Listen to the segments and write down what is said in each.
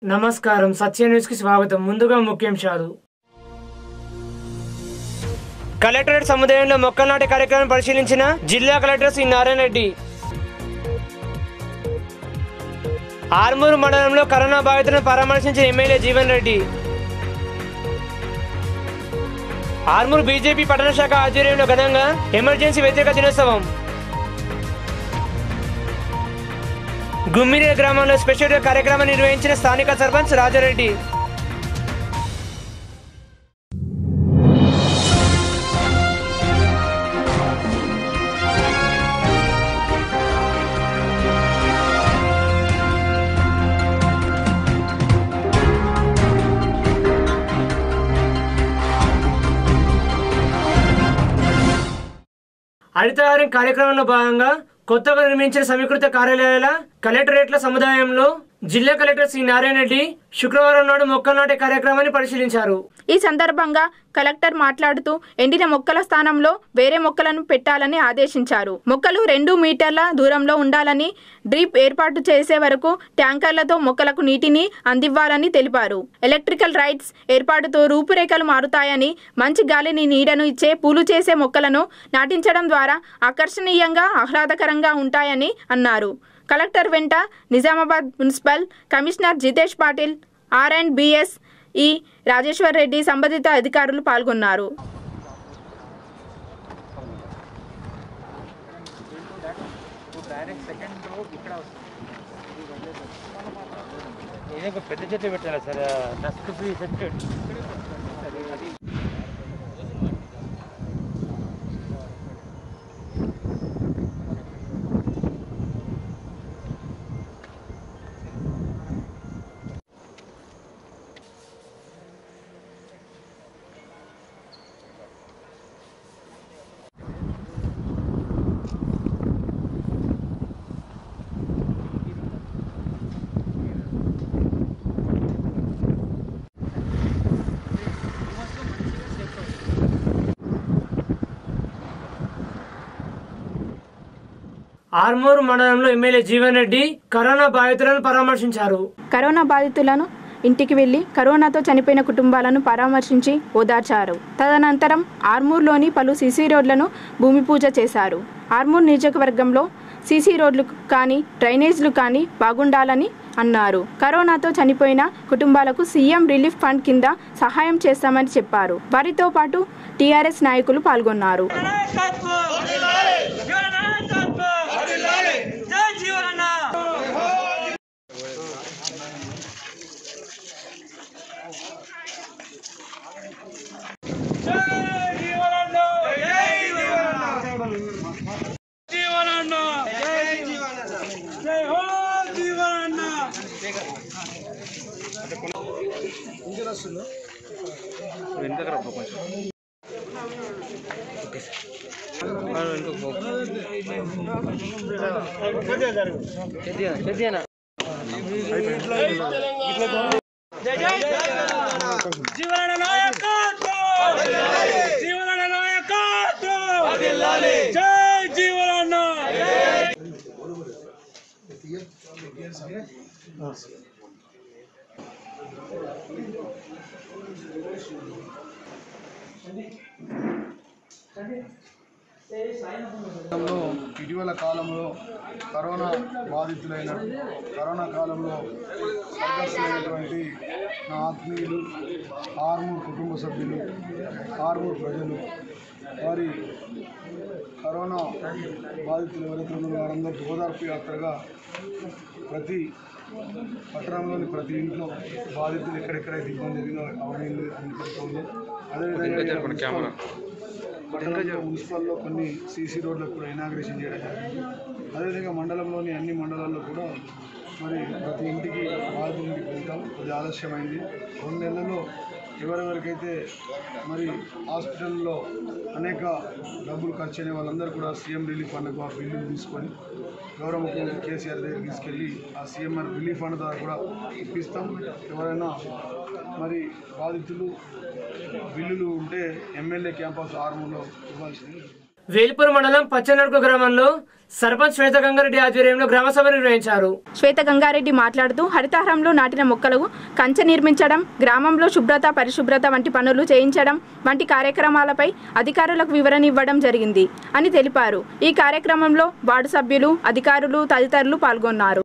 నమస్కారం సత్య న్యూస్ కి స్వాగతం ముందుగా ముఖ్యాంశాలు కలెక్టరేట్ సముదాయంలో మొక్కలు నాటే కార్యక్రమం పరిశీలించిన జిల్లా కలెక్టర్ శ్రీ నారాయణ రెడ్డి ఆర్మూరు మండలంలో కరోనా బాధితులను పరామర్శించిన ఎమ్మెల్యే జీవన్ రెడ్డి ఆర్మూరు బీజేపీ పట్టణ శాఖ ఆధ్వర్యంలో ఘనంగా ఎమర్జెన్సీ వ్యతిరేక దినోత్సవం గుమ్మిరే గ్రామంలో స్పెషల్ కార్యక్రమం నిర్వహించిన స్థానిక సర్పంచ్ రాజారెడ్డి హరితహారం కార్యక్రమంలో భాగంగా కొత్తగా నిర్మించిన సమీకృత కార్యాలయాల కలెక్టరేట్ల సముదాయంలో జిల్లా కలెక్టర్ శ్రీ నారాయణ రెడ్డి శుక్రవారం నాడు మొక్కలు నాటే కార్యక్రమాన్ని పరిశీలించారు ఈ సందర్భంగా కలెక్టర్ మాట్లాడుతూ ఎండిన మొక్కల స్థానంలో వేరే మొక్కలను పెట్టాలని ఆదేశించారు మొక్కలు రెండు మీటర్ల దూరంలో ఉండాలని డ్రిప్ ఏర్పాటు చేసే వరకు ట్యాంకర్లతో మొక్కలకు నీటిని అందివ్వాలని తెలిపారు ఎలక్ట్రికల్ రైట్స్ ఏర్పాటుతో రూపురేఖలు మారుతాయని మంచి గాలిని నీడను ఇచ్చే పూలు చేసే మొక్కలను నాటించడం ద్వారా ఆకర్షణీయంగా ఆహ్లాదకరంగా ఉంటాయని అన్నారు కలెక్టర్ వెంట Nizamabad municipal commissioner Jitesh Patil R and BS E Rajeshwar Reddy సంబంధిత అధికారులు పాల్గొన్నారు ఇది ఒక పెద్ద చెట్టు పెట్టాలి సార్ డస్ట్ ఫ్రీ చెట్టు ఆర్మూరు మండలంలో ఎమ్మెల్యే జీవన్ రెడ్డి కరోనా బాధితులను పరామర్శించారు కరోనా బాధితులను ఇంటికి వెళ్లి కరోనాతో చనిపోయిన కుటుంబాలను పరామర్శించి ఓదార్చారు తదనంతరం ఆర్మూర్లోని పలు సీసీ రోడ్లను భూమి పూజ చేశారు ఆర్మూర్ నియోజకవర్గంలో సీసీ రోడ్లు కానీ డ్రైనేజ్లు కానీ బాగుండాలని అన్నారు కరోనాతో చనిపోయిన కుటుంబాలకు సీఎం రిలీఫ్ ఫండ్ కింద సహాయం చేస్తామని చెప్పారు వారితో పాటు టీఆర్ఎస్ నాయకులు పాల్గొన్నారు వెనకకు రా కొంచెం చెద్దియనా జీవన నాయకత్వం జీవన నాయకత్వం జై జీవన కాలంలో ఇటీవల కాలంలో కరోనా బాధితులైన కరోనా కాలంలో స్వర్గస్థులైనటువంటి నా ఆత్మీయులు ఆర్మూర్ కుటుంబ సభ్యులు ఆర్మూర్ ప్రజలు వారి కరోనా బాధితులు ఎవరైతే ఉన్నారో వారందరికీ ఓదార్పు యాత్రగా ప్రతి పట్టణంలోని ప్రతి ఇంట్లో బాధితులు ఎక్కడెక్కడైతే ఇబ్బంది జరిగిందో అవన్నీ అనిపిస్తుంది అదేవిధంగా మున్సిపల్ పట్టణంలో మున్సిపల్లో కొన్ని సీసీ రోడ్లకు కూడా ఇనాగ్రేషన్ చేయడం జరిగింది అదేవిధంగా మండలంలోని అన్ని మండలాల్లో కూడా మరి ప్రతి ఇంటికి బాధితులకి వెళ్తాం కొద్ది ఆలస్యమైంది రెండు నెలల్లో ఎవరెవరికైతే మరి హాస్పిటల్లో అనేక డబ్బులు ఖర్చు అయిన వాళ్ళందరూ కూడా సీఎం రిలీఫ్ ఫండ్కు ఆ బిల్లులు తీసుకొని గౌరవ ముఖ్యమంత్రి కేసీఆర్ దగ్గరికి తీసుకెళ్ళి ఆ సీఎంఆర్ రిలీఫ్ ఫండ్ ద్వారా కూడా ఇప్పిస్తాం ఎవరైనా మరి బాధితులు బిల్లులు ఉంటే ఎమ్మెల్యే క్యాంపస్ ఆర్మూలో ఇవ్వాల్సింది వేల్పూర్ మండలం పచ్చనడుకు గ్రామంలో సర్పంచ్ శ్వేత గంగారెడ్డి ఆధ్వర్యంలో గ్రామ సభ నిర్వహించారు శ్వేత గంగారెడ్డి మాట్లాడుతూ హరితహారంలో నాటిన మొక్కలకు కంచె నిర్మించడం గ్రామంలో శుభ్రత పరిశుభ్రత వంటి పనులు చేయించడం వంటి కార్యక్రమాలపై అధికారులకు వివరణ ఇవ్వడం జరిగింది అని తెలిపారు ఈ కార్యక్రమంలో వార్డు సభ్యులు అధికారులు తదితరులు పాల్గొన్నారు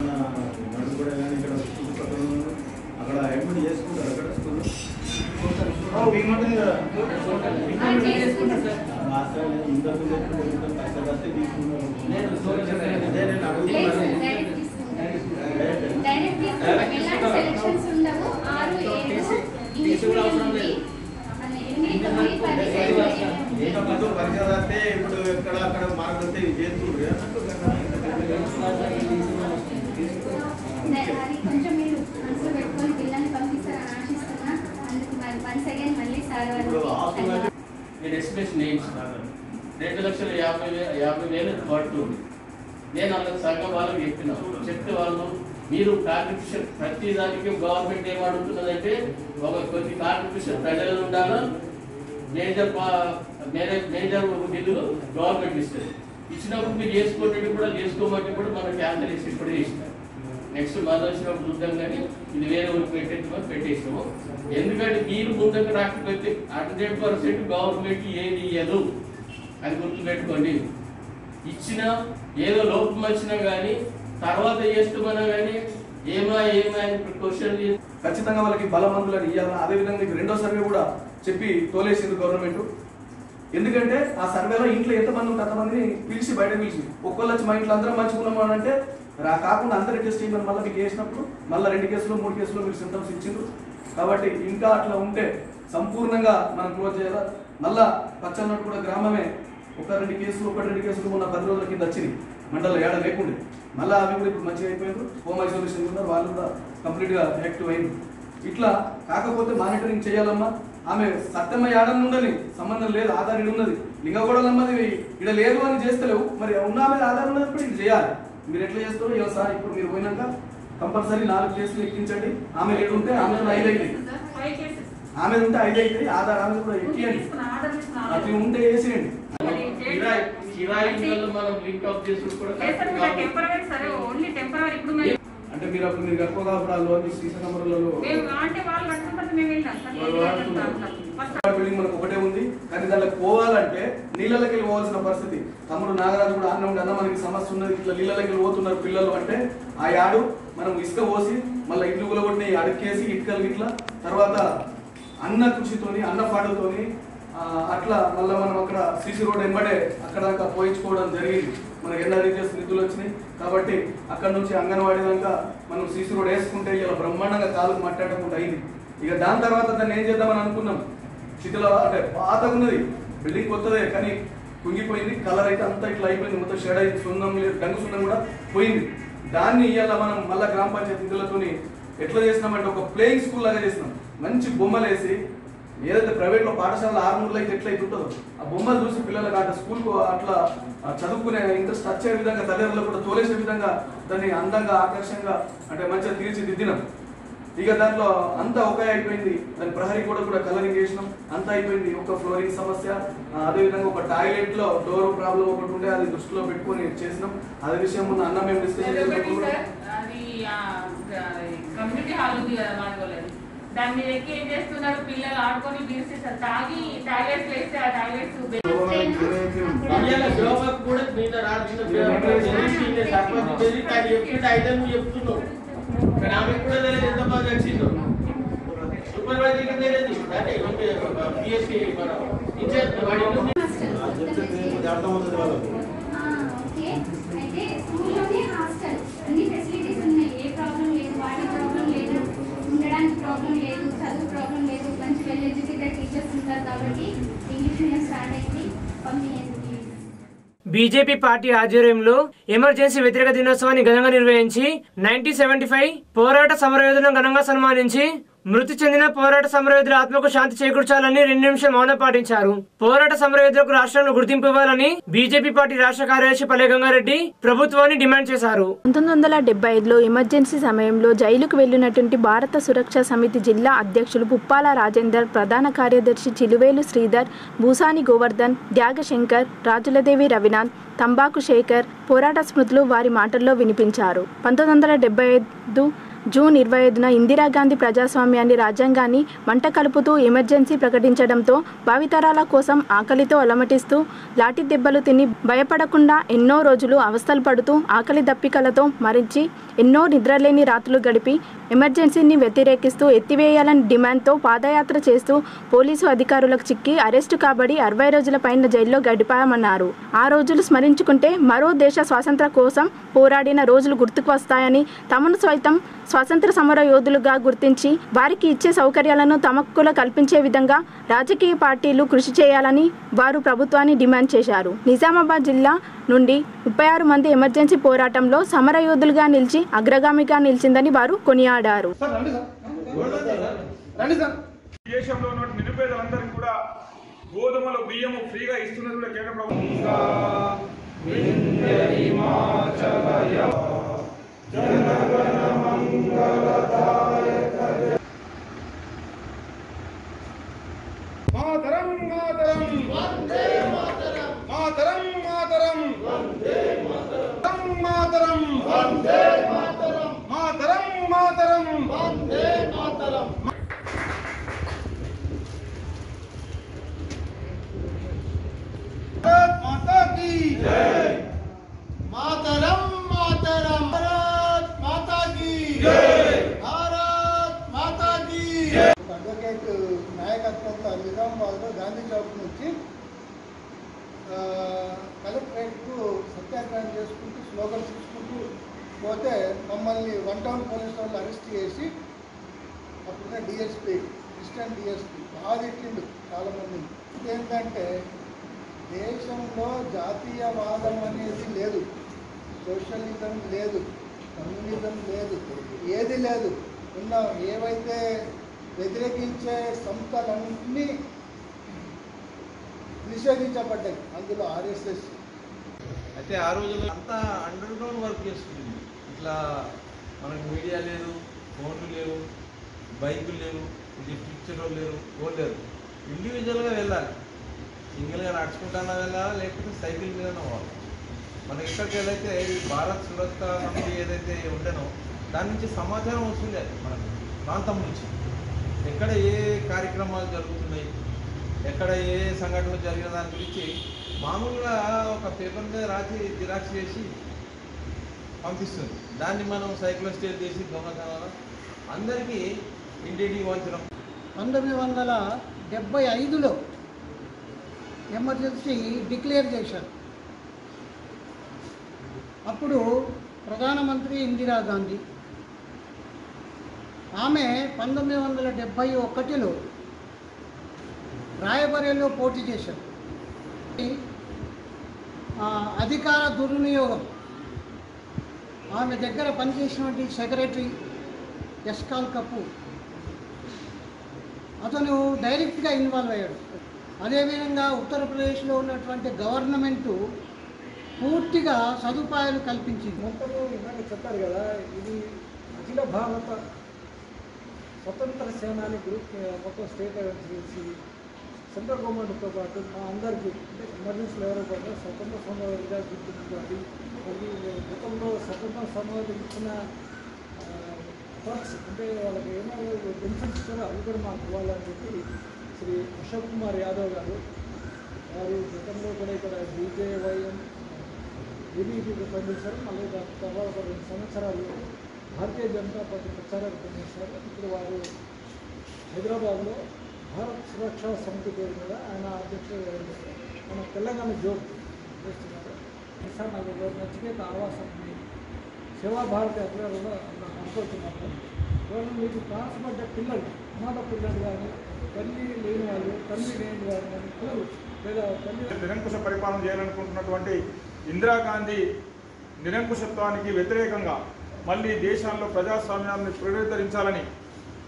అక్కడ అడ్మిట్ చేసుకుంటారు అక్కడ స్కూల్లో సెలక్షన్స్ ఉండవు ఆరు ఏడు ఇంగ్లీష్ మీడియం ఉంది ఎనిమిది తొమ్మిది పది పరిచయాస్తే ఇప్పుడు ఎక్కడ అక్కడ మార్క్ వస్తే ఇది చేస్తుండ్రు అది కొంచెం మీరు మనసులో పెట్టుకొని పిల్లల్ని పంపిస్తారని ఆశిస్తున్నా అందుకు మరి వన్స్ అగైన్ మళ్ళీ సార్ వాళ్ళు నేను ఎస్టిమేషన్ వేయించినాను రెండు లక్షల యాభై వేల యాభై వేలు పడుతుంది నేను వాళ్ళకి సగం వాళ్ళకి చెప్పిన చెప్తే వాళ్ళు మీరు కాంట్రిబ్యూషన్ ప్రతి దానికి గవర్నమెంట్ ఏం అడుగుతున్నదంటే ఒక కొద్ది కాంట్రిబ్యూషన్ ప్రజలు ఉండాలా major manage major bill government ఇస్తుంది ఇచ్చినప్పుడు మీరు చేసుకోవటం కూడా చేసుకోమంటే కూడా మనం క్యాన్సల్ చేసి ఇప్పుడే ఇస్తాం నెక్స్ట్ మళ్ళీ వచ్చినప్పుడు చూద్దాం కానీ ఇది వేరే ఊరికి పెట్టేసి పెట్టేసాము ఎందుకంటే మీరు ముందుకు రాకపోతే హండ్రెడ్ పర్సెంట్ గవర్నమెంట్ ఏది ఇయ్యదు అది గుర్తుపెట్టుకోండి ఇచ్చినా ఏదో లోపం వచ్చినా కానీ తర్వాత చేస్తామన్నా కానీ ఏమా ఏమా అని క్వశ్చన్ ఖచ్చితంగా వాళ్ళకి బలమందులను ఇవ్వాలని అదేవిధంగా మీకు రెండో సర్వే కూడా చెప్పి తోలేసింది గవర్నమెంట్ ఎందుకంటే ఆ సర్వేలో ఇంట్లో ఎంతమంది ఉంటే అంతమందిని పిలిచి బయట పిలిచి ఒక్కళ్ళు వచ్చి మా ఇంట్లో అందరం మంచుకున్నాము అని అంటే రా కాకుండా అందరి టెస్ట్ చేయమని మళ్ళీ మీకు వేసినప్పుడు మళ్ళీ రెండు కేసులు మూడు కేసులు మీరు సింటమ్స్ ఇచ్చిండ్రు కాబట్టి ఇంకా అట్లా ఉంటే సంపూర్ణంగా మనం క్లోజ్ చేయాలా మళ్ళా పచ్చన్నట్టు కూడా గ్రామమే ఒక రెండు కేసులు ఒక రెండు కేసులు మొన్న పది రోజుల కింద వచ్చినాయి మండలం ఏడ లేకుండే మళ్ళీ అవి కూడా ఇప్పుడు మంచిగా అయిపోయారు హోమ్ ఐసోలేషన్ ఉన్నారు వాళ్ళు కూడా కంప్లీట్గా యాక్టివ్ అయింది ఇట్లా కాకపోతే మానిటరింగ్ చేయాలమ్మా ఆమె సత్యమ్మ ఏడని ఉండని సంబంధం లేదు ఆధార్ ఇడు ఉన్నది లింగగూడలమ్మది ఇక్కడ లేదు అని చేస్తలేవు మరి ఉన్న ఆమె ఆధార్ ఉన్నప్పుడు ఇది చేయాలి మీరు ఎట్లా చేస్తారో ఇవ్వ సార్ ఇప్పుడు మీరు పోయినాక కంపల్సరీ నాలుగు కేసులు ఎక్కించండి ఆమె ఏడు ఉంటే ఆమె ఐదు అవుతాయి ఆమె ఉంటే ఐదు అవుతాయి ఆధార్ ఆమె కూడా ఎక్కియండి అట్లా ఉంటే వేసేయండి కిరాయి కిరాయి ఇళ్ళలో మనం లింక్ అప్ చేసుడు కూడా కరెక్ట్ కాదు. టెంపరరీ సరే ఓన్లీ టెంపరరీ ఇప్పుడు మేము అంటే మీరు అప్పుడు మీరు కట్టుకోగా అప్పుడు ఆ లోన్ సీసీ నెంబర్లలో మేము అంటే వాళ్ళు కట్టుకుంటే మేము వెళ్ళాం సార్ వాళ్ళు వాడుతున్నారు. బిల్డింగ్ మనకు ఒకటే ఉంది కానీ దానికి పోవాలంటే నీళ్ళకి వెళ్ళి పోవాల్సిన పరిస్థితి తమ్ముడు నాగరాజు కూడా అన్న ఉండి అన్న మనకి సమస్య ఉన్నది ఇట్లా నీళ్ళకి వెళ్ళి పోతున్నారు పిల్లలు అంటే ఆ యాడు మనం ఇసుక పోసి మళ్ళీ ఇల్లు గులగొట్టి అడుక్కేసి ఇటుకలు ఇట్లా తర్వాత అన్న కృషితోని అన్న పాటలతోని ఆ, అట్లా మళ్ళీ మనం అక్కడ సీసీ రోడ్ ఎంబడే అక్కడ దాకా పోయించుకోవడం జరిగింది మనకి ఎన్ఆర్ఈజెస్ నిధులు వచ్చినాయి కాబట్టి అక్కడ నుంచి అంగన్వాడీ దాకా మనం సీసీ రోడ్ వేసుకుంటే ఇలా బ్రహ్మాండంగా కాలు మాట్లాడకుండా అయింది ఇక దాని తర్వాత దాన్ని ఏం చేద్దామని అనుకున్నాం శిథిల అంటే పాతగా ఉన్నది బిల్డింగ్ కొత్తదే కానీ కుంగిపోయింది కలర్ అయితే అంతా ఇట్లా అయిపోయింది మొత్తం షేడ్ అయితే సున్నం లేదు డంగు సున్నం కూడా పోయింది దాన్ని ఇవాళ మనం మళ్ళా గ్రామ పంచాయతీ నిధులతోని ఎట్లా చేసినామంటే ఒక ప్లేయింగ్ స్కూల్ లాగా చేసినాం మంచి బొమ్మలు వేసి ఏదైతే ప్రైవేట్ లో పాఠశాల ఆరుమూరులో అయితే ఎట్లయితే ఉంటుందో ఆ బొమ్మలు చూసి పిల్లలకు అట్లా స్కూల్ కు అట్లా ఆ, చదువుకునే ఇంట్రెస్ట్ వచ్చే విధంగా తల్లిదండ్రులు కూడా తోలేసే విధంగా దాన్ని అందంగా ఆకర్షంగా అంటే మంచిగా తీర్చిదిద్దినాం ఇక దాంట్లో అంతా ఒకే అయిపోయింది దాని ప్రహరీ కూడా కూడా కలరింగ్ చేసినాం అంతా అయిపోయింది ఒక ఫ్లోరింగ్ సమస్య ఆ, అదే విధంగా ఒక టాయిలెట్ లో డోర్ ప్రాబ్లం ఒకటి ఉండే అది దృష్టిలో పెట్టుకొని చేసినాం అదే విషయం ముందు అన్న మేము డిస్కస్ చేసినప్పుడు కూడా అది కమ్యూనిటీ హాల్ ఉంది కదా మానగోళ్ళది దాని మీద ఎక్కి ఏం చేస్తున్నారు పిల్లలు ఆడుకొని బీర్సేస్తారు తాగి టాయిలెట్స్ వేస్తే ఆ టాయిలెట్స్ ఇవాళ జోబకు కూడా మీద రాసిన తెలిసి సర్పంచ్ తెలిసి కానీ చెప్తుంటే అయితే నువ్వు చెప్తున్నావు కానీ ఆమె కూడా తెలియదు ఎంత బాగా వచ్చిందో సూపర్వైజర్కి తెలియదు అంటే పిఎస్సి మన ఇన్ఛార్జ్ వాడి అర్థమవుతుంది వాళ్ళకు ఆ, ఓకే అయితే స్కూల్లోనే హాస్టల్ అన్ని ఫెసిలిటీస్ ఉన్నాయి ఏ ప్రాబ్లం లేదు వాటి ప్రాబ్లం లేదు ఉండడానికి ప్రాబ్లం లేదు చదువు ప్రాబ్లం లేదు మంచి వెల్ ఎడ్యుకేటెడ్ టీచర్స్ ఉంటారు కాబట్టి ఇంగ్లీష్ మీడియం స్టార్ట్ అయింది పంపించండి ప్లీజ్ బీజేపీ పార్టీ ఆధ్వర్యంలో ఎమర్జెన్సీ వ్యతిరేక దినోత్సవాన్ని ఘనంగా నిర్వహించి నైన్టీన్ సెవెంటీ ఫైవ్ పోరాట సమరయోధులను ఘనంగా సన్మానించి మృతి చెందిన పోరాట సమరయోధుల ఆత్మకు శాంతి చేకూర్చాలని రెండు నిమిషం మౌనం పాటించారు పోరాట సమరయోధులకు రాష్ట్రంలో గుర్తింపు ఇవ్వాలని బీజేపీ పార్టీ రాష్ట్ర కార్యదర్శి పల్లె గంగారెడ్డి ప్రభుత్వాన్ని డిమాండ్ చేశారు పంతొమ్మిది వందల డెబ్బై ఐదులో ఎమర్జెన్సీ సమయంలో జైలుకు వెళ్లినటువంటి భారత సురక్షా సమితి జిల్లా అధ్యక్షులు పుప్పాల రాజేందర్ ప్రధాన కార్యదర్శి చిలువేలు శ్రీధర్ భూసాని గోవర్ధన్ త్యాగశంకర్ రాజులదేవి రవినాథ్ తంబాకు శేఖర్ పోరాట స్మృతులు వారి మాటల్లో వినిపించారు పంతొమ్మిది వందల డెబ్బై ఐదు జూన్ ఇరవై ఐదున ఇందిరాగాంధీ ప్రజాస్వామ్యాన్ని రాజ్యాంగాన్ని మంట కలుపుతూ ఎమర్జెన్సీ ప్రకటించడంతో భావితరాల కోసం ఆకలితో అలమటిస్తూ లాఠీ దెబ్బలు తిని భయపడకుండా ఎన్నో రోజులు అవస్థలు పడుతూ ఆకలి దప్పికలతో మరించి ఎన్నో నిద్రలేని రాత్రులు గడిపి ఎమర్జెన్సీని వ్యతిరేకిస్తూ ఎత్తివేయాలని డిమాండ్తో పాదయాత్ర చేస్తూ పోలీసు అధికారులకు చిక్కి అరెస్టు కాబడి అరవై రోజుల పైన జైల్లో గడిపామన్నారు ఆ రోజులు స్మరించుకుంటే మరో దేశ స్వాతంత్ర కోసం పోరాడిన రోజులు గుర్తుకు వస్తాయని తమను సైతం స్వాతంత్ర సమర యోధులుగా గుర్తించి వారికి ఇచ్చే సౌకర్యాలను తమక్కులో కల్పించే విధంగా రాజకీయ పార్టీలు కృషి చేయాలని వారు ప్రభుత్వాన్ని డిమాండ్ చేశారు నిజామాబాద్ జిల్లా నుండి ముప్పై ఆరు మంది ఎమర్జెన్సీ పోరాటంలో సమర యోధులుగా నిలిచి అగ్రగామిగా నిలిచిందని వారు కొనియాడారు దేశంలో ఉన్న నిరుపేదలందరికీ కూడా గోధుమలు బియ్యము ఫ్రీగా ఇస్తున్నది కూడా కేంద్ర ప్రభుత్వం మాతరం మాతరం వందే మాతరం మాతరం మాతరం వందే మాతరం మాతరం వందే మాతరం మాతరం మాతరం వందే మాతరం భారత్ మాతా కీ జై మాతరం మాతరం భారత్ మాతా కీ జై భారత్ మాతా కీ జై అడ్వకేట్ నాయకత్వంలో నిజామాబాద్లో గాంధీ చౌక్ నుంచి ఆ, కలెక్టరేట్కు సత్యాగ్రహం చేసుకుంటూ స్లోగన్స్ ఇచ్చుకుంటూ పోతే మమ్మల్ని వన్ టౌన్ పోలీస్ వాళ్ళు అరెస్ట్ చేసి అప్పుడున్న డిఎస్పీ అసిస్టెంట్ డిఎస్పీ బాగా తిట్టిండు చాలామంది ఏంటంటే దేశంలో జాతీయవాదం అనేది లేదు సోషలిజం లేదు కమ్యూనిజం లేదు ఏది లేదు ఉన్న ఏవైతే వ్యతిరేకించే సంస్థలన్నీ నిషేధించబడ్డాయి అందులో ఆర్ఎస్ఎస్ అయితే ఆ రోజుల్లో అంతా అండర్ గ్రౌండ్ వర్క్ చేస్తుంది ఇట్లా మనకు మీడియా లేదు ఫోన్లు లేవు బైకులు లేవు ఇది పిక్చర్ లేరు ఫోన్ లేరు ఇండివిజువల్గా వెళ్ళాలి సింగిల్గా నడుచుకుంటానా వెళ్ళాలా లేకపోతే సైకిల్ మీద పోవాలి మనం ఎక్కడికి వెళ్ళైతే ఈ భారత్ సురక్ష సమితి ఏదైతే ఉండేనో దాని నుంచి సమాచారం వస్తుంది మన ప్రాంతం నుంచి ఎక్కడ ఏ కార్యక్రమాలు జరుగుతున్నాయి ఎక్కడ ఏ సంఘటనలు జరిగిన దాని గురించి మామూలుగా ఒక పేపర్ మీద రాసి జిరాక్స్ చేసి పంపిస్తుంది దాన్ని మనం సైకిల్ స్టేజ్ చేసి దొంగతనాలు అందరికీ ఇంటింటికి వంచడం పంతొమ్మిది వందల డెబ్బై ఐదులో ఎమర్జెన్సీ డిక్లేర్ చేశారు అప్పుడు ప్రధానమంత్రి ఇందిరాగాంధీ ఆమె పంతొమ్మిది వందల డెబ్భై ఒకటిలో రాయబరేలో పోటీ చేశారు ఆ, అధికార దుర్వినియోగం ఆమె దగ్గర పనిచేసినటువంటి సెక్రటరీ యశ్కాల్ కపూర్ అతను డైరెక్ట్గా ఇన్వాల్వ్ అయ్యాడు అదేవిధంగా ఉత్తరప్రదేశ్లో ఉన్నటువంటి గవర్నమెంటు పూర్తిగా సదుపాయాలు కల్పించింది మొత్తము ఇందాక చెప్పారు కదా ఇది అఖిల భారత స్వతంత్ర సేనాని గ్రూప్ మొత్తం స్టేట్ చేసి సెంట్రల్ గవర్నమెంట్తో పాటు మా అందరికీ అంటే ఎమర్జెన్సీలో ఎవరో కూడా స్వతంత్ర సమయంగా గుర్తించుకోవాలి మరియు గతంలో స్వతంత్ర సమయంలో ఇచ్చిన వర్క్స్ అంటే వాళ్ళకి ఏమో బెనిఫిట్స్ ఇచ్చారో అవి కూడా మాకు ఇవ్వాలని చెప్పి శ్రీ అశోక్ కుమార్ యాదవ్ గారు వారు గతంలో కూడా ఇక్కడ బీజేవైఎం ఏబీపీకి పనిచేశారు మళ్ళీ దాని తర్వాత ఒక రెండు సంవత్సరాలు భారతీయ జనతా పార్టీ ప్రచారాలు పనిచేశారు ఇప్పుడు వారు హైదరాబాద్లో భారత్ సురక్షా సమితి పేరు మీద ఆయన అధ్యక్షుడు వ్యవహరిస్తారు. మన తెలంగాణ జోక్ చేస్తున్నారు సార్ నాకు ఈరోజు నచ్చికేత ఆవాసం ఉంది. సేవా భారతి అధికారులు అనుకుంటున్నారు ఇవాళ మీకు ట్రాన్స్పడ్డ పిల్లలు అనాథ పిల్లలు కానీ తల్లి లేని వాళ్ళు తల్లి లేని వారు కానీ పిల్లలు లేదా తల్లి నిరంకుశ పరిపాలన చేయాలనుకుంటున్నటువంటి ఇందిరాగాంధీ నిరంకుశత్వానికి వ్యతిరేకంగా మళ్ళీ దేశాల్లో ప్రజాస్వామ్యాన్ని పునరుద్ధరించాలని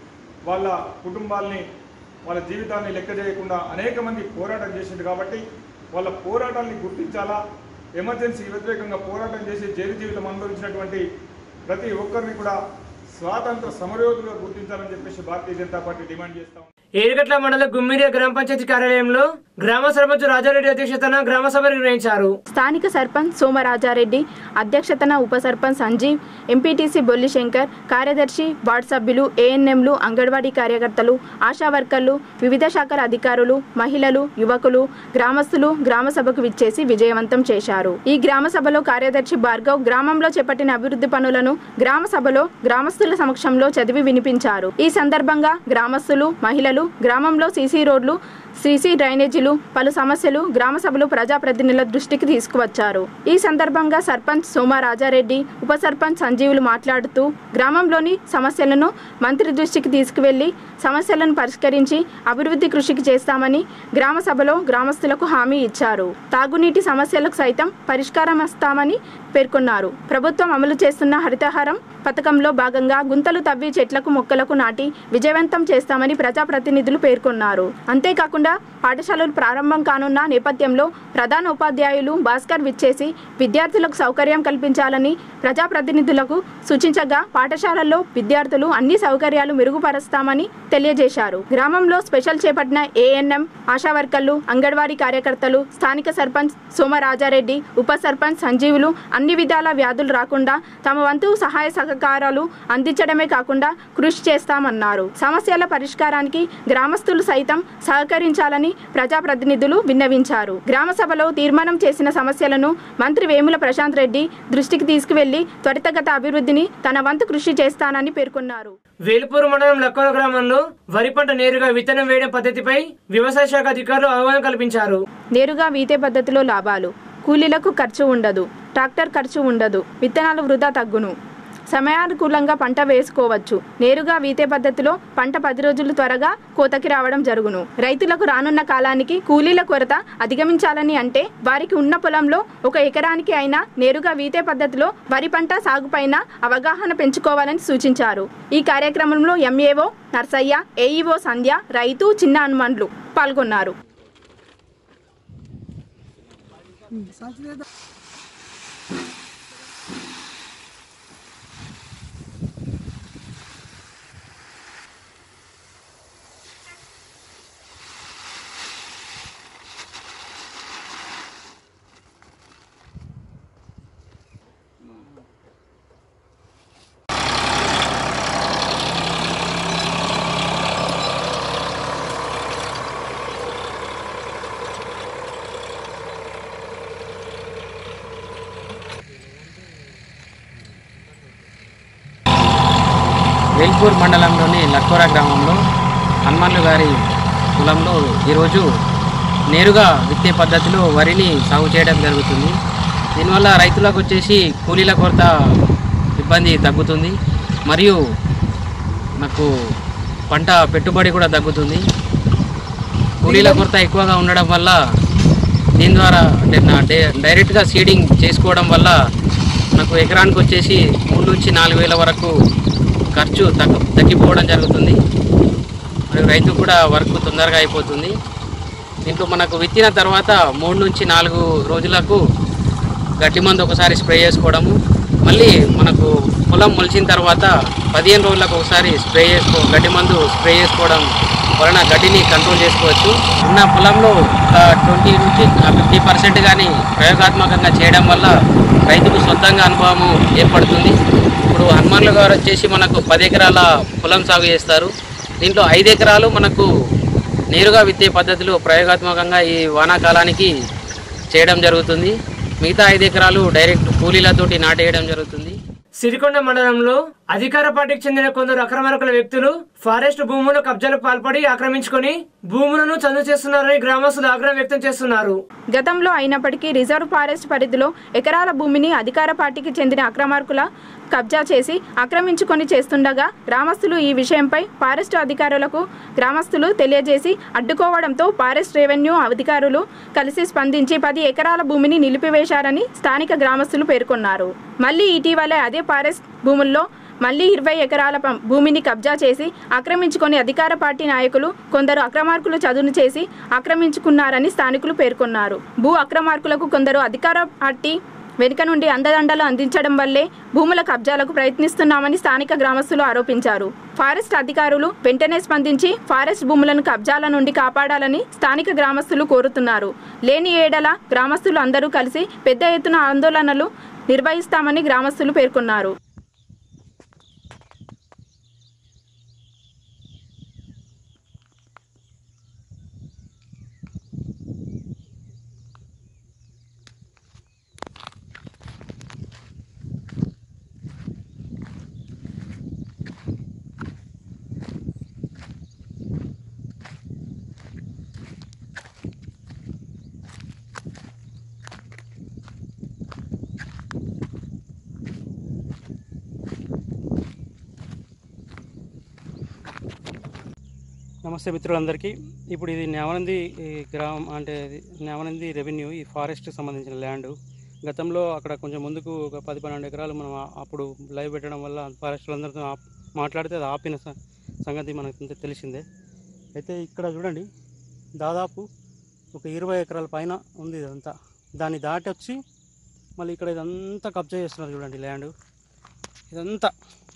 వాళ్ళ కుటుంబాల్ని వాళ్ళ జీవితాన్ని లెక్క చేయకుండా అనేక మంది పోరాటం చేసింది కాబట్టి వాళ్ళ పోరాటాన్ని గుర్తించాలా ఎమర్జెన్సీ వ్యతిరేకంగా పోరాటం చేసి జైలు జీవితం అనుభవించినటువంటి ప్రతి ఒక్కరిని కూడా స్వాతంత్ర సమరయోధులుగా గుర్తించాలని చెప్పేసి భారతీయ జనతా పార్టీ డిమాండ్ చేస్తాం ఏడుగట్ల మండలం గుమ్మిరియా గ్రామ పంచాయతీ కార్యాలయంలో గ్రామ సర్పంచ్ రాజారెడ్డి అధ్యక్షతన గ్రామ సభ నిర్వహించారు స్థానిక సర్పంచ్ సోమరాజారెడ్డి అధ్యక్షతన ఉప సర్పంచ్ సంజీవ్ ఎంపీటీసీ బొల్లి శంకర్ కార్యదర్శి వార్డు సభ్యులు ఏఎన్ఎంలు అంగన్వాడీ కార్యకర్తలు ఆశా వర్కర్లు వివిధ శాఖల అధికారులు మహిళలు యువకులు గ్రామస్తులు గ్రామ సభకు విచ్చేసి విజయవంతం చేశారు ఈ గ్రామ సభలో కార్యదర్శి భార్గవ్ గ్రామంలో చేపట్టిన అభివృద్ధి పనులను గ్రామ సభలో గ్రామస్తుల సమక్షంలో చదివి వినిపించారు ఈ సందర్భంగా గ్రామస్తులు మహిళలు గ్రామంలో సీసీ రోడ్లు సీసీ డ్రైనేజీలు పలు సమస్యలు గ్రామ సభలు ప్రజాప్రతినిధుల దృష్టికి తీసుకువచ్చారు ఈ సందర్భంగా సర్పంచ్ సోమా రాజారెడ్డి ఉప సర్పంచ్ సంజీవులు మాట్లాడుతూ గ్రామంలోని సమస్యలను మంత్రి దృష్టికి తీసుకువెళ్లి సమస్యలను పరిష్కరించి అభివృద్ధి కృషికి చేస్తామని గ్రామ సభలో గ్రామస్తులకు హామీ ఇచ్చారు తాగునీటి సమస్యలకు సైతం పరిష్కారం వస్తామని పేర్కొన్నారు ప్రభుత్వం అమలు చేస్తున్న హరితహారం పథకంలో భాగంగా గుంతలు తవ్వి చెట్లకు మొక్కలకు నాటి విజయవంతం చేస్తామని ప్రజాప్రతినిధులు పేర్కొన్నారు అంతేకాకుండా పాఠశాలలు ప్రారంభం కానున్న నేపథ్యంలో ప్రధాన ఉపాధ్యాయులు భాస్కర్ విచ్చేసి విద్యార్థులకు సౌకర్యం కల్పించాలని ప్రజాప్రతినిధులకు సూచించగా పాఠశాలల్లో విద్యార్థులు అన్ని సౌకర్యాలు మెరుగుపరుస్తామని తెలియజేశారు గ్రామంలో స్పెషల్ చేపట్టిన ఏఎన్ఎం ఆశా వర్కర్లు అంగన్వాడీ కార్యకర్తలు స్థానిక సర్పంచ్ సోమరాజారెడ్డి ఉప సర్పంచ్ సంజీవులు అన్ని విధాల వ్యాధులు రాకుండా తమ వంతు సహాయ సహకారాలు అందించడమే కాకుండా కృషి చేస్తామన్నారు సమస్యల పరిష్కారానికి గ్రామస్తులు సైతం సహకరించాలని ప్రజాప్రతినిధులు విన్నవించారు గ్రామ సభలో తీర్మానం చేసిన సమస్యలను మంత్రి వేముల ప్రశాంత్ రెడ్డి దృష్టికి తీసుకువెళ్లి త్వరితగత అభివృద్ధిని తన వంతు కృషి చేస్తానని పేర్కొన్నారు వేలుపూరు మండలం లక్కల గ్రామంలో వరి పంట నేరుగా విత్తనం వేయడం పద్ధతిపై వ్యవసాయ శాఖ అధికారులు అవగాహన కల్పించారు నేరుగా వీతే పద్ధతిలో లాభాలు కూలీలకు ఖర్చు ఉండదు ట్రాక్టర్ ఖర్చు ఉండదు విత్తనాలు వృధా తగ్గును సమయానుకూలంగా పంట వేసుకోవచ్చు నేరుగా వీతే పద్ధతిలో పంట పది రోజులు త్వరగా కోతకి రావడం జరుగును రైతులకు రానున్న కాలానికి కూలీల కొరత అధిగమించాలని అంటే వారికి ఉన్న పొలంలో ఒక ఎకరానికి అయినా నేరుగా వీతే పద్ధతిలో వరి పంట సాగుపైన అవగాహన పెంచుకోవాలని సూచించారు ఈ కార్యక్రమంలో ఎంఏఓ నర్సయ్య ఏఈఓ సంధ్య రైతు చిన్న హనుమాన్లు పాల్గొన్నారు వేల్పూర్ మండలంలోని లక్కోర గ్రామంలో హనుమాన్లు గారి పొలంలో ఈరోజు నేరుగా విత్తే పద్ధతిలో వరిని సాగు చేయడం జరుగుతుంది దీనివల్ల రైతులకు వచ్చేసి కూలీల కొరత ఇబ్బంది తగ్గుతుంది మరియు నాకు పంట పెట్టుబడి కూడా తగ్గుతుంది కూలీల కొరత ఎక్కువగా ఉండడం వల్ల దీని ద్వారా అంటే నా డే- డైరెక్ట్గా సీడింగ్ చేసుకోవడం వల్ల నాకు ఎకరానికి వచ్చేసి మూడు నుంచి నాలుగు వేల వరకు ఖర్చు తగ్గు తగ్గిపోవడం జరుగుతుంది మరియు రైతు కూడా వర్క్ తొందరగా అయిపోతుంది దీంట్లో మనకు విత్తిన తర్వాత మూడు నుంచి నాలుగు రోజులకు గడ్డి మందు ఒకసారి స్ప్రే చేసుకోవడము మళ్ళీ మనకు పొలం మొలిచిన తర్వాత పదిహేను రోజులకు ఒకసారి స్ప్రే చేసుకో గడ్డి మందు స్ప్రే చేసుకోవడం వలన గడ్డిని కంట్రోల్ చేసుకోవచ్చు ఉన్న పొలంలో ట్వంటీ నుంచి ఫిఫ్టీ పర్సెంట్ కానీ ప్రయోగాత్మకంగా చేయడం వల్ల రైతుకు సొంతంగా అనుభవం ఏర్పడుతుంది ఇప్పుడు హనుమాన్లు గారు వచ్చేసి మనకు పది ఎకరాల పొలం సాగు చేస్తారు దీంట్లో ఐదు ఎకరాలు మనకు నేరుగా విత్తే పద్ధతిలో ప్రయోగాత్మకంగా ఈ వానాకాలానికి చేయడం జరుగుతుంది మిగతా ఐదు ఎకరాలు డైరెక్ట్ కూలీలతోటి నాటేయడం జరుగుతుంది సిరికొండ మండలంలో అధికార పార్టీకి చెందిన కొందరు అక్రమార్కుల వ్యక్తులు ఫారెస్ట్ భూముల కబ్జాలకు పాల్పడి ఆక్రమించుకొని భూములను చదువు చేస్తున్నారని గ్రామస్తులు ఆగ్రహం వ్యక్తం చేస్తున్నారు గతంలో అయినప్పటికీ రిజర్వ్ ఫారెస్ట్ పరిధిలో ఎకరాల భూమిని అధికార పార్టీకి చెందిన అక్రమార్కుల కబ్జా చేసి ఆక్రమించుకొని చేస్తుండగా గ్రామస్తులు ఈ విషయంపై ఫారెస్ట్ అధికారులకు గ్రామస్తులు తెలియజేసి అడ్డుకోవడంతో ఫారెస్ట్ రెవెన్యూ అధికారులు కలిసి స్పందించి పది ఎకరాల భూమిని నిలిపివేశారని స్థానిక గ్రామస్తులు పేర్కొన్నారు మళ్ళీ ఇటీవలే అదే ఫారెస్ట్ భూముల్లో మళ్లీ ఇరవై ఎకరాల పం- భూమిని కబ్జా చేసి ఆక్రమించుకొని అధికార పార్టీ నాయకులు కొందరు అక్రమార్కులు చదును చేసి ఆక్రమించుకున్నారని స్థానికులు పేర్కొన్నారు భూ అక్రమార్కులకు కొందరు అధికార పార్టీ వెనుక నుండి అందదండలు అందించడం వల్లే భూముల కబ్జాలకు ప్రయత్నిస్తున్నామని స్థానిక గ్రామస్తులు ఆరోపించారు ఫారెస్ట్ అధికారులు వెంటనే స్పందించి ఫారెస్ట్ భూములను కబ్జాల నుండి కాపాడాలని స్థానిక గ్రామస్తులు కోరుతున్నారు లేని ఏడల గ్రామస్తులు అందరూ కలిసి పెద్ద ఎత్తున ఆందోళనలు నిర్వహిస్తామని గ్రామస్తులు పేర్కొన్నారు నమస్తే మిత్రులందరికీ ఇప్పుడు ఇది నేవనంది ఈ గ్రామం అంటే ఇది నేవనంది రెవెన్యూ ఈ ఫారెస్ట్ సంబంధించిన ల్యాండ్ గతంలో అక్కడ కొంచెం ముందుకు ఒక పది పన్నెండు ఎకరాలు మనం ఆ- అప్పుడు లైవ్ పెట్టడం వల్ల ఫారెస్ట్ అందరితో ఆప్- మాట్లాడితే అది ఆపిన స- సంగతి మనకు అంతా తెలిసిందే అయితే ఇక్కడ చూడండి దాదాపు ఒక ఇరవై ఎకరాల పైన ఉంది ఇదంతా దాన్ని దాటి వచ్చి మళ్ళీ ఇక్కడ ఇదంతా కబ్జా చేస్తున్నారు చూడండి ల్యాండ్ ఇదంతా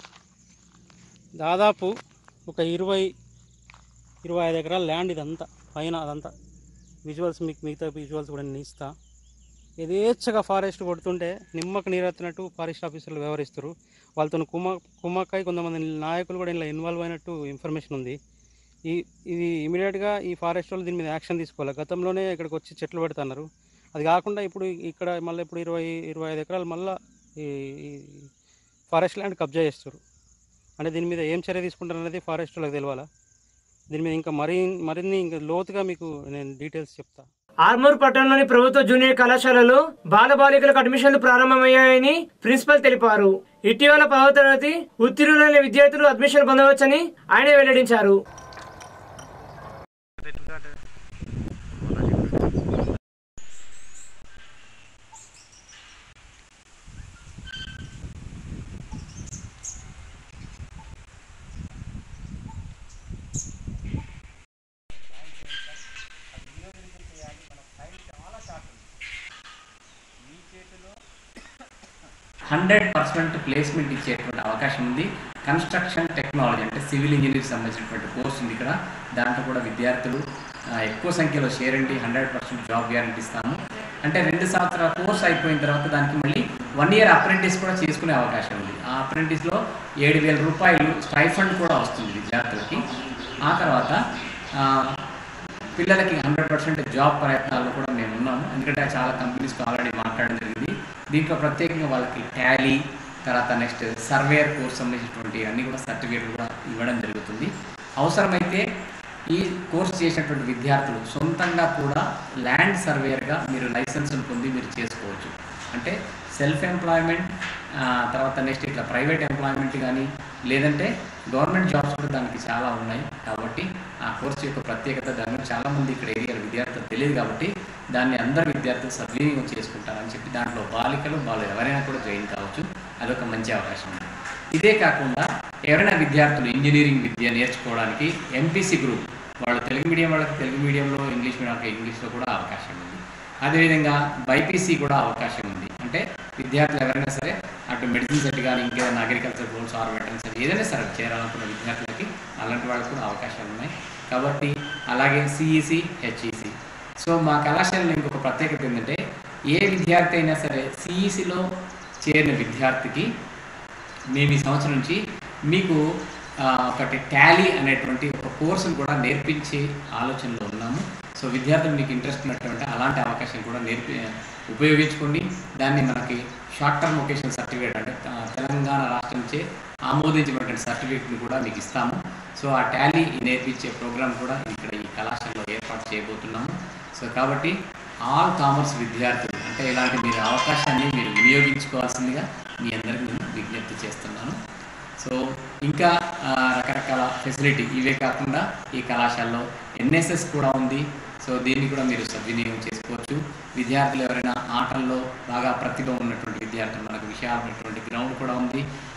దాదాపు ఒక ఇరవై ఇరవై ఐదు ఎకరాల ల్యాండ్ ఇదంతా పైన అదంతా విజువల్స్ మీకు మిగతా విజువల్స్ కూడా నేను ఇస్తా యథేచ్ఛగా ఫారెస్ట్ కొడుతుంటే నిమ్మకు నీరెత్తినట్టు ఫారెస్ట్ ఆఫీసర్లు వ్యవహరిస్తారు వాళ్ళతో కుమ్మ కుమ్మక్కాయ కొంతమంది నాయకులు కూడా ఇలా ఇన్వాల్వ్ అయినట్టు ఇన్ఫర్మేషన్ ఉంది ఈ ఇది ఇమీడియట్గా ఈ ఫారెస్ట్ వాళ్ళు దీని మీద యాక్షన్ తీసుకోవాలి గతంలోనే ఇక్కడికి వచ్చి చెట్లు పెడుతున్నారు అది కాకుండా ఇప్పుడు ఇక్కడ మళ్ళీ ఇప్పుడు ఇరవై ఇరవై ఐదు ఎకరాలు మళ్ళీ ఈ ఈ ఫారెస్ట్ ల్యాండ్ కబ్జా చేస్తారు అంటే దీని మీద ఏం చర్య తీసుకుంటారు అనేది ఫారెస్ట్ వాళ్ళకి తెలియాలా దీని మీద ఇంకా మరి మరిన్ని ఇంకా లోతుగా మీకు నేను డీటెయిల్స్ చెప్తా ఆర్మూర్ పట్టణంలోని ప్రభుత్వ జూనియర్ కళాశాలలో బాలబాలికలకు అడ్మిషన్లు ప్రారంభమయ్యాయని ప్రిన్సిపల్ తెలిపారు ఇటీవల పదవ తరగతి ఉత్తీర్ణులైన విద్యార్థులు అడ్మిషన్ పొందవచ్చని ఆయన వెల్లడించారు హండ్రెడ్ పర్సెంట్ ప్లేస్మెంట్ ఇచ్చేటువంటి అవకాశం ఉంది కన్స్ట్రక్షన్ టెక్నాలజీ అంటే సివిల్ ఇంజనీరింగ్ సంబంధించినటువంటి కోర్స్ ఉంది ఇక్కడ దాంట్లో కూడా విద్యార్థులు ఆ, ఎక్కువ సంఖ్యలో షేరండి హండ్రెడ్ పర్సెంట్ జాబ్ గ్యారంటీ ఇస్తాము అంటే రెండు సంవత్సరాల కోర్స్ అయిపోయిన తర్వాత దానికి మళ్ళీ వన్ ఇయర్ అప్రెంటిస్ కూడా చేసుకునే అవకాశం ఉంది ఆ అప్రెంటిస్లో ఏడు వేల రూపాయలు స్టైఫండ్ కూడా వస్తుంది విద్యార్థులకి ఆ తర్వాత ఆ, పిల్లలకి హండ్రెడ్ పర్సెంట్ జాబ్ ప్రయత్నాల్లో కూడా మేము ఉన్నాము ఎందుకంటే చాలా కంపెనీస్తో ఆల్రెడీ మాట్లాడడం జరిగింది దీంట్లో ప్రత్యేకంగా వాళ్ళకి టాలీ తర్వాత నెక్స్ట్ సర్వేయర్ కోర్స్ సంబంధించినటువంటి అన్ని కూడా సర్టిఫికేట్ కూడా ఇవ్వడం జరుగుతుంది అవసరమైతే ఈ కోర్స్ చేసినటువంటి విద్యార్థులు సొంతంగా కూడా ల్యాండ్ సర్వేయర్గా మీరు లైసెన్స్ను పొంది మీరు చేసుకోవచ్చు అంటే సెల్ఫ్ ఎంప్లాయ్మెంట్ తర్వాత నెక్స్ట్ ఇట్లా ప్రైవేట్ ఎంప్లాయ్మెంట్ కానీ లేదంటే గవర్నమెంట్ జాబ్స్ కూడా దానికి చాలా ఉన్నాయి కాబట్టి ఆ కోర్సు యొక్క ప్రత్యేకత దాని గురించి చాలామంది ఇక్కడ ఏరియాలో విద్యార్థులు తెలియదు కాబట్టి దాన్ని అందరు విద్యార్థులు సద్వినియోగం చేసుకుంటారని చెప్పి దాంట్లో బాలికలు బాలు ఎవరైనా కూడా జాయిన్ కావచ్చు అదొక మంచి అవకాశం ఉంది ఇదే కాకుండా ఎవరైనా విద్యార్థులు ఇంజనీరింగ్ విద్య నేర్చుకోవడానికి ఎంపీసీ గ్రూప్ వాళ్ళు తెలుగు మీడియం వాళ్ళకి తెలుగు మీడియంలో ఇంగ్లీష్ మీడియం వాళ్ళకి ఇంగ్లీష్లో కూడా అవకాశం ఉంది అదేవిధంగా బైపీసీ కూడా అవకాశం ఉంది అంటే విద్యార్థులు ఎవరైనా సరే అటు మెడిసిన్ సెట్ కానీ ఇంకేదైనా agriculture course or veterinary set ఏదైనా సరే చేరాలనుకున్న విద్యార్థులకి అలాంటి వాళ్ళకి కూడా అవకాశాలు ఉన్నాయి కాబట్టి అలాగే సిఈసి హెచ్ఈసి సో మా కళాశాలలో ఇంకొక ప్రత్యేకత ఏంటంటే ఏ విద్యార్థి అయినా సరే సిఈసిలో చేరిన విద్యార్థికి మేము ఈ సంవత్సరం నుంచి మీకు ఆ, ఒకటి టాలీ అనేటువంటి ఒక కోర్సును కూడా నేర్పించే ఆలోచనలో ఉన్నాము సో విద్యార్థులు మీకు ఇంట్రెస్ట్ ఉన్నటువంటి అలాంటి అవకాశం కూడా నేర్పి ఉపయోగించుకోండి దాన్ని మనకి షార్ట్ టర్మ్ వొకేషన్ సర్టిఫికేట్ అంటే ఆ, తెలంగాణ రాష్ట్రం నుంచే ఆమోదించినటువంటి సర్టిఫికేట్ని కూడా మీకు ఇస్తాము సో ఆ టాలీ నేర్పించే ప్రోగ్రామ్ కూడా ఇక్కడ ఈ కళాశాలలో ఏర్పాటు చేయబోతున్నాము సో కాబట్టి ఆల్ కామర్స్ విద్యార్థులు అంటే ఇలాంటి మీరు అవకాశాన్ని మీరు వినియోగించుకోవాల్సిందిగా మీ అందరికీ నేను విజ్ఞప్తి చేస్తున్నాను సో ఇంకా ఆ, రకరకాల ఫెసిలిటీ ఇవే కాకుండా ఈ కళాశాలలో ఎన్ఎస్ఎస్ కూడా ఉంది సో దీన్ని కూడా మీరు సద్వినియోగం చేసుకోవచ్చు విద్యార్థులు ఎవరైనా ఆటల్లో బాగా ప్రతిభ ఉన్నటువంటి విద్యార్థులు మనకు విశాలమైనటువంటి గ్రౌండ్ కూడా ఉంది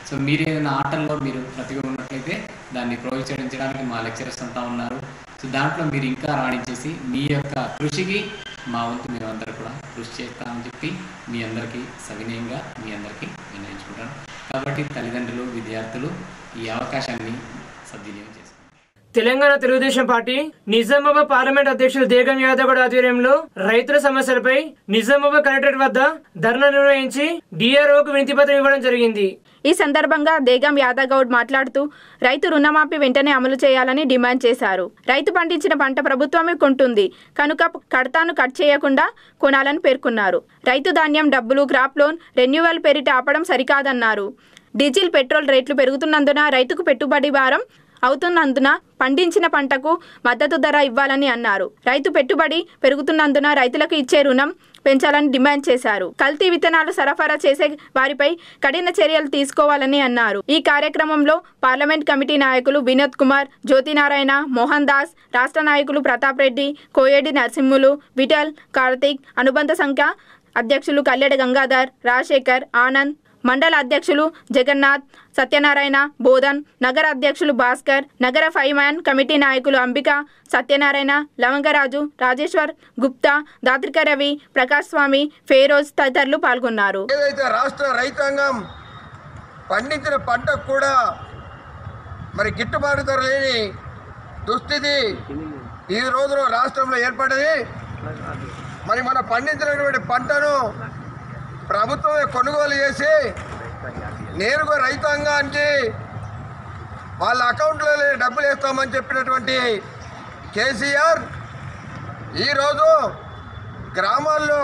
సో మీరు ఏదైనా ఆటల్లో మీరు ప్రతిభ ఉన్నట్లయితే దాన్ని ప్రోత్సహించడానికి మా లెక్చరర్స్ అంతా ఉన్నారు సో దాంట్లో మీరు ఇంకా రాణించేసి మీ యొక్క కృషికి మా వంతు మేమందరూ కూడా కృషి చేస్తామని చెప్పి మీ అందరికీ సవినయంగా మీ అందరికీ విన్నవించుకుంటాను కాబట్టి తల్లిదండ్రులు విద్యార్థులు ఈ అవకాశాన్ని సద్వినియోగం చేసుకోండి తెలంగాణ తెలుగుదేశం పార్టీ నిజామాబాద్ పార్లమెంట్ అధ్యక్షులు దేగం యాదవ్ గౌడ్ ఆధ్వర్యంలో రైతుల సమస్యలపై నిజామాబాద్ కలెక్టరేట్ వద్ద ధర్నా నిర్వహించి డిఆర్ఓకు వినతి పత్రం ఇవ్వడం జరిగింది ఈ సందర్భంగా దేగం యాదగౌడ్ మాట్లాడుతూ రైతు రుణమాఫీ వెంటనే అమలు చేయాలని డిమాండ్ చేశారు రైతు పండించిన పంట ప్రభుత్వమే కొంటుంది కనుక కడతాను కట్ చేయకుండా కొనాలని పేర్కొన్నారు రైతు ధాన్యం డబ్బులు క్రాప్ లోన్ రెన్యువల్ పేరిట ఆపడం సరికాదన్నారు డీజిల్ పెట్రోల్ రేట్లు పెరుగుతున్నందున రైతుకు పెట్టుబడి భారం అవుతున్నందున పండించిన పంటకు మద్దతు ధర ఇవ్వాలని అన్నారు రైతు పెట్టుబడి పెరుగుతున్నందున రైతులకు ఇచ్చే రుణం పెంచాలని డిమాండ్ చేశారు కల్తీ విత్తనాలు సరఫరా చేసే వారిపై కఠిన చర్యలు తీసుకోవాలని అన్నారు ఈ కార్యక్రమంలో పార్లమెంట్ కమిటీ నాయకులు వినోద్ కుమార్ జ్యోతినారాయణ మోహన్ దాస్ రాష్ట్ర నాయకులు ప్రతాప్ రెడ్డి కోయేడి నరసింహులు విఠల్ కార్తీక్ అనుబంధ సంఖ్య అధ్యక్షులు కల్లెడ గంగాధర్ రాజశేఖర్ ఆనంద్ మండల అధ్యక్షులు జగన్నాథ్ సత్యనారాయణ బోధన్ నగర అధ్యక్షులు భాస్కర్ నగర ఫైవ్ మ్యాన్ కమిటీ నాయకులు అంబిక సత్యనారాయణ లవంగరాజు రాజేశ్వర్ గుప్తా దాత్రిక రవి ప్రకాష్ స్వామి ఫేరోజ్ తదితరులు పాల్గొన్నారు ఏదైతే రాష్ట్ర రైతాంగం పండించిన పంటకు కూడా మరి గిట్టుబాటు ధర లేని దుస్థితి ఈ రోజులో రాష్ట్రంలో ఏర్పడింది మరి మనం పండించినటువంటి పంటను ప్రభుత్వమే కొనుగోలు చేసి నేరుగా రైతాంగానికి వాళ్ళ అకౌంట్లలో డబ్బులు వేస్తామని చెప్పినటువంటి కేసీఆర్ ఈరోజు గ్రామాల్లో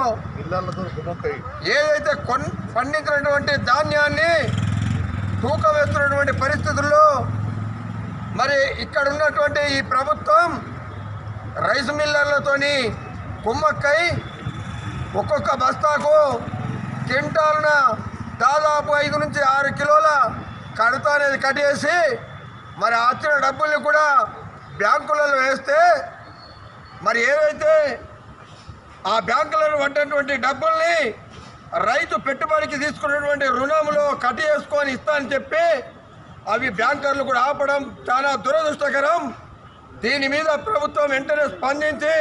ఏదైతే కొన్ పండించినటువంటి ధాన్యాన్ని తూకం వేస్తున్నటువంటి పరిస్థితుల్లో మరి ఇక్కడ ఉన్నటువంటి ఈ ప్రభుత్వం రైస్ మిల్లర్లతోని కుమ్మక్కై ఒక్కొక్క బస్తాకు క్వింటాల్న దాదాపు ఐదు నుంచి ఆరు కిలోల కడత అనేది కట్టేసి మరి ఆ వచ్చిన డబ్బుల్ని కూడా బ్యాంకులలో వేస్తే మరి ఏదైతే ఆ బ్యాంకులలో పడ్డటువంటి డబ్బుల్ని రైతు పెట్టుబడికి తీసుకున్నటువంటి రుణంలో కట్టి వేసుకొని ఇస్తా అని చెప్పి అవి బ్యాంకర్లు కూడా ఆపడం చాలా దురదృష్టకరం దీని మీద ప్రభుత్వం వెంటనే స్పందించి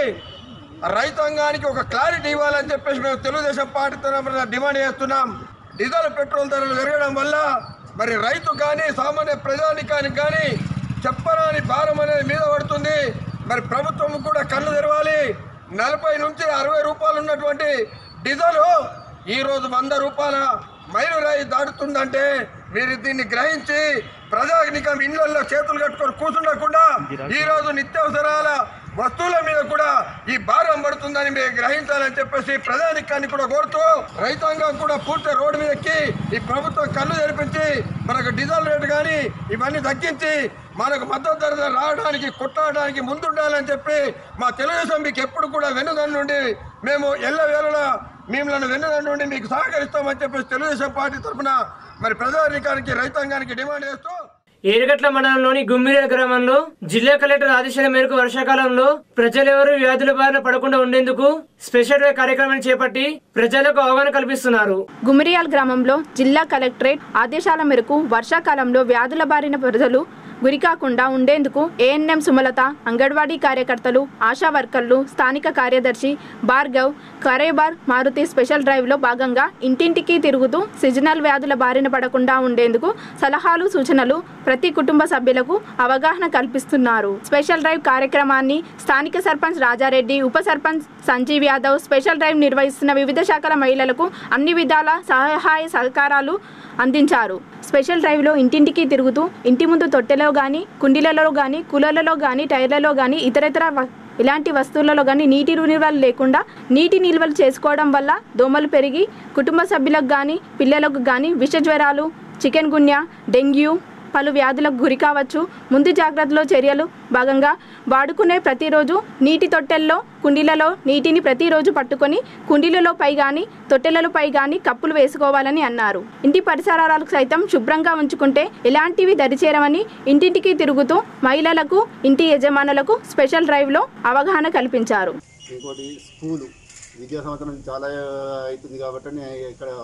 రైతాంగానికి ఒక క్లారిటీ ఇవ్వాలని చెప్పేసి మేము తెలుగుదేశం పార్టీ తరఫున డిమాండ్ చేస్తున్నాం డీజిల్ పెట్రోల్ ధరలు పెరగడం వల్ల మరి రైతు కానీ సామాన్య ప్రజానికానికి కానీ చెప్పరాని భారం అనేది మీద పడుతుంది మరి ప్రభుత్వం కూడా కళ్ళు తెరవాలి నలభై నుంచి అరవై రూపాయలు ఉన్నటువంటి డీజిల్ ఈరోజు వంద రూపాయల మైలురాయి దాటుతుందంటే మీరు దీన్ని గ్రహించి ప్రజానికం ఇళ్లలో చేతులు కట్టుకొని కూర్చుండకుండా ఈ రోజు నిత్యావసరాల వస్తువుల మీద కూడా ఈ భారం పడుతుందని మీరు గ్రహించాలని చెప్పేసి ప్రజానికాన్ని కూడా కోరుతూ రైతాంగం కూడా పూర్తి రోడ్డు మీద ఎక్కి ఈ ప్రభుత్వం కళ్ళు తెరిపించి మనకు డీజిల్ రేటు కానీ ఇవన్నీ తగ్గించి మనకు మద్దతు ధర రావడానికి కొట్లాడడానికి ముందుండాలని చెప్పి మా తెలుగుదేశం మీకు ఎప్పుడు కూడా వెన్నుదన్ను నుండి మేము ఎల్ల వేళలా మిమ్మల్ని వెన్నుదన్ను నుండి మీకు సహకరిస్తామని చెప్పేసి తెలుగుదేశం పార్టీ తరఫున మరి ప్రజానికానికి రైతాంగానికి డిమాండ్ చేస్తూ ఏరుగట్ల మండలంలోని గుమ్మిరేల గ్రామంలో జిల్లా కలెక్టర్ ఆదేశాల మేరకు వర్షాకాలంలో ప్రజలెవరూ వ్యాధుల బారిన పడకుండా ఉండేందుకు స్పెషల్ డ్రైవ్ కార్యక్రమాన్ని చేపట్టి ప్రజలకు అవగాహన కల్పిస్తున్నారు గుమిరియాల్ గ్రామంలో జిల్లా కలెక్టరేట్ ఆదేశాల మేరకు వర్షాకాలంలో వ్యాధుల బారిన ప్రజలు గురికాకుండా ఉండేందుకు ఏఎన్ఎం సుమలత అంగన్వాడీ కార్యకర్తలు ఆశా వర్కర్లు స్థానిక కార్యదర్శి భార్గవ్ కరేబార్ మారుతి స్పెషల్ డ్రైవ్లో భాగంగా ఇంటింటికి తిరుగుతూ సిజనల్ వ్యాధుల బారిన పడకుండా ఉండేందుకు సలహాలు సూచనలు ప్రతి కుటుంబ సభ్యులకు అవగాహన కల్పిస్తున్నారు స్పెషల్ డ్రైవ్ కార్యక్రమాన్ని స్థానిక సర్పంచ్ రాజారెడ్డి ఉప సర్పంచ్ సంజీవ్ యాదవ్ స్పెషల్ డ్రైవ్ నిర్వహిస్తున్న వివిధ శాఖల మహిళలకు అన్ని విధాల సహాయ సహకారాలు అందించారు స్పెషల్ డ్రైవ్లో ఇంటింటికి తిరుగుతూ ఇంటి ముందు తొట్టెలో కానీ కుండీలలో కానీ కూలర్లలో కానీ టైర్లలో కానీ ఇతరతర వ- ఇలాంటి వస్తువులలో కానీ నీటి నిల్వలు లేకుండా నీటి నిల్వలు చేసుకోవడం వల్ల దోమలు పెరిగి కుటుంబ సభ్యులకు కానీ పిల్లలకు కానీ విష జ్వరాలు చికెన్ గున్యా డెంగ్యూ పలు వ్యాధులకు గురి కావచ్చు ముందు జాగ్రత్తలో చర్యలు భాగంగా వాడుకునే ప్రతిరోజు నీటి తొట్టెల్లో కుండీలలో నీటిని ప్రతిరోజు పట్టుకొని కుండీలలో పై గాని తొట్టెలలో పై గాని కప్పులు వేసుకోవాలని అన్నారు ఇంటి పరిసరాలకు సైతం శుభ్రంగా ఉంచుకుంటే ఎలాంటివి దరిచేరమని ఇంటింటికి తిరుగుతూ మహిళలకు ఇంటి యజమానులకు స్పెషల్ డ్రైవ్లో అవగాహన కల్పించారు ఇంకోటి స్కూలు విద్యా సంవత్సరం చాలా అవుతుంది కాబట్టి నేను ఇక్కడ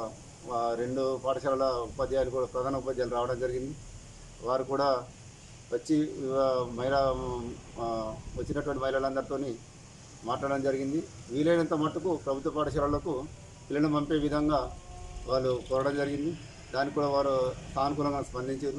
ఆ, రెండు పాఠశాలల ఉపాధ్యాయులు కూడా ప్రధాన ఉపాధ్యాయులు రావడం జరిగింది వారు కూడా వచ్చి ఆ, మహిళా ఆ, వచ్చినటువంటి మహిళలందరితో మాట్లాడడం జరిగింది వీలైనంత మట్టుకు ప్రభుత్వ పాఠశాలలకు పిల్లలను పంపే విధంగా వాళ్ళు కోరడం జరిగింది దానికి కూడా వారు సానుకూలంగా స్పందించారు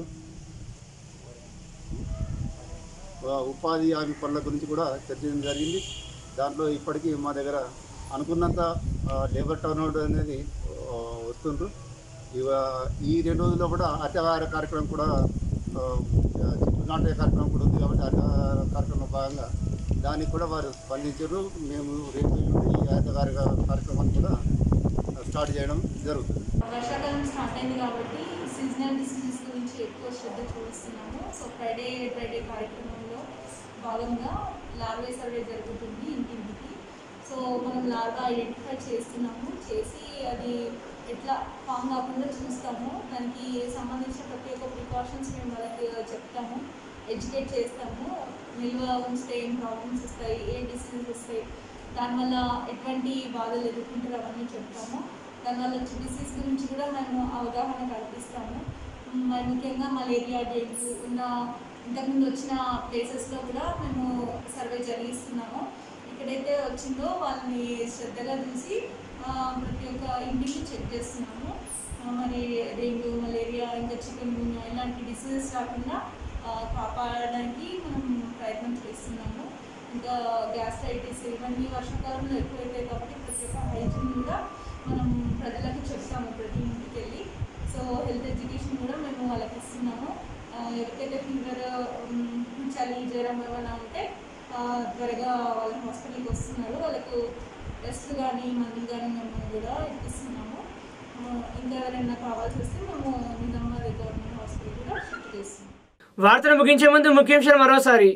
ఆ, ఉపాధి హామీ పనుల గురించి కూడా చర్చించడం జరిగింది దాంట్లో ఇప్పటికీ మా దగ్గర అనుకున్నంత ఆ, లేబర్ టర్నౌట్ అనేది ఆ, వస్తుండ్రు ఇవ ఈ రెండు రోజుల్లో కూడా అత్యవహార కార్యక్రమం కూడా ఆ, చెట్టు నాటే కార్యక్రమం కూడా ఉంది కాబట్టి అత్యవహార కార్యక్రమంలో భాగంగా దానికి కూడా వారు స్పందించారు మేము రేపు నుండి ఈ అత్యవహార కార్యక్రమాన్ని కూడా స్టార్ట్ చేయడం జరుగుతుంది వర్షాకాలం స్టార్ట్ అయింది కాబట్టి సీజనల్ డిసీజెస్ గురించి ఎక్కువ శ్రద్ధ చూపిస్తున్నాము సో ఫ్రైడే ఫ్రైడే కార్యక్రమంలో భాగంగా లార్వే సర్వే జరుగుతుంది ఇంటింటికి సో మనం లార్వా ఐడెంటిఫై చేస్తున్నాము చేసి అది ఎట్లా ఫామ్ కాకుండా చూస్తాము దానికి సంబంధించిన ప్రతి ఒక్క ప్రికాషన్స్ మేము వాళ్ళకి చెప్తాము ఎడ్యుకేట్ చేస్తాము నిల్వ ఉంచితే ఏం ప్రాబ్లమ్స్ వస్తాయి ఏ డిసీజెస్ వస్తాయి దానివల్ల ఎటువంటి బాధలు ఎదుర్కొంటారో అవన్నీ చెప్తాము దానివల్ల వచ్చే డిసీజ్ గురించి కూడా మేము అవగాహన కల్పిస్తాము మ్, మరి ముఖ్యంగా మలేరియా డెంగ్యూ ఉన్న ఇంతకుముందు వచ్చిన ప్లేసెస్లో కూడా మేము సర్వే జరిగిస్తున్నాము ఎక్కడైతే వచ్చిందో వాళ్ళని శ్రద్ధగా చూసి ఆ, ప్రతి ఒక్క ఇంటికి చెక్ చేస్తున్నాము ఆ, మరి డెంగ్యూ మలేరియా ఇంకా చికెన్ గున్యా ఇలాంటి డిసీజెస్ రాకుండా ఆ, కాపాడడానికి మనం ప్రయత్నం చేస్తున్నాము ఇంకా గ్యాస్ట్రైటిస్ ఇవన్నీ వర్షాకాలంలో ఎక్కువైతాయి కాబట్టి ప్రతి ఒక్క హైజీన్ కూడా మనం ప్రజలకు చెప్తాము ప్రతి ఇంటికి వెళ్ళి సో హెల్త్ ఎడ్యుకేషన్ కూడా మేము వాళ్ళకి ఇస్తున్నాము ఆ, ఎవరికైతే ఫీవర్ చలి జ్వరం ఏమైనా ఉంటే ఆ, త్వరగా వాళ్ళ హాస్పిటల్కి వస్తున్నారు వాళ్ళకు టెస్ట్ కానీ మందులు కానీ మేము కూడా ఇప్పిస్తున్నాము ఆ, ఇంకా ఎవరైనా కావాల్సి వస్తే మేము నిజామాబాద్ గవర్నమెంట్ హాస్పిటల్ కూడా షిఫ్ట్ చేస్తున్నాం వార్తను ముగించే ముందు ముఖ్యాంశాలు మరోసారి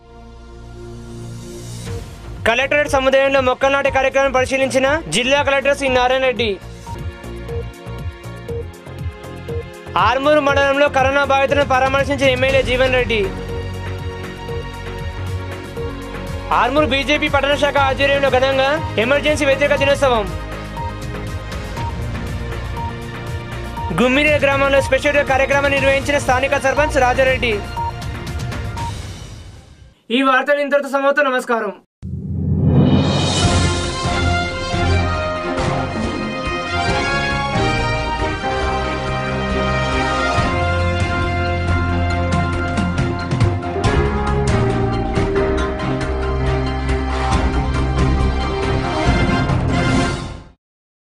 కలెక్టరేట్ సముదాయంలో మొక్కలు నాటే కార్యక్రమం పరిశీలించిన జిల్లా కలెక్టర్ శ్రీ నారాయణ రెడ్డి ఆర్మూరు మండలంలో కరోనా బాధితులను పరామర్శించిన ఎమ్మెల్యే జీవన్ రెడ్డి ఆర్మూరు బీజేపీ పట్టణ శాఖ ఆధ్వర్యంలో ఘనంగా ఎమర్జెన్సీ వ్యతిరేక దినోత్సవం గుమ్మిరే గ్రామంలో స్పెషల్ కార్యక్రమం నిర్వహించిన స్థానిక సర్పంచ్ రాజారెడ్డి ఈ వార్తలు ఇంతటితో సమాప్తం నమస్కారం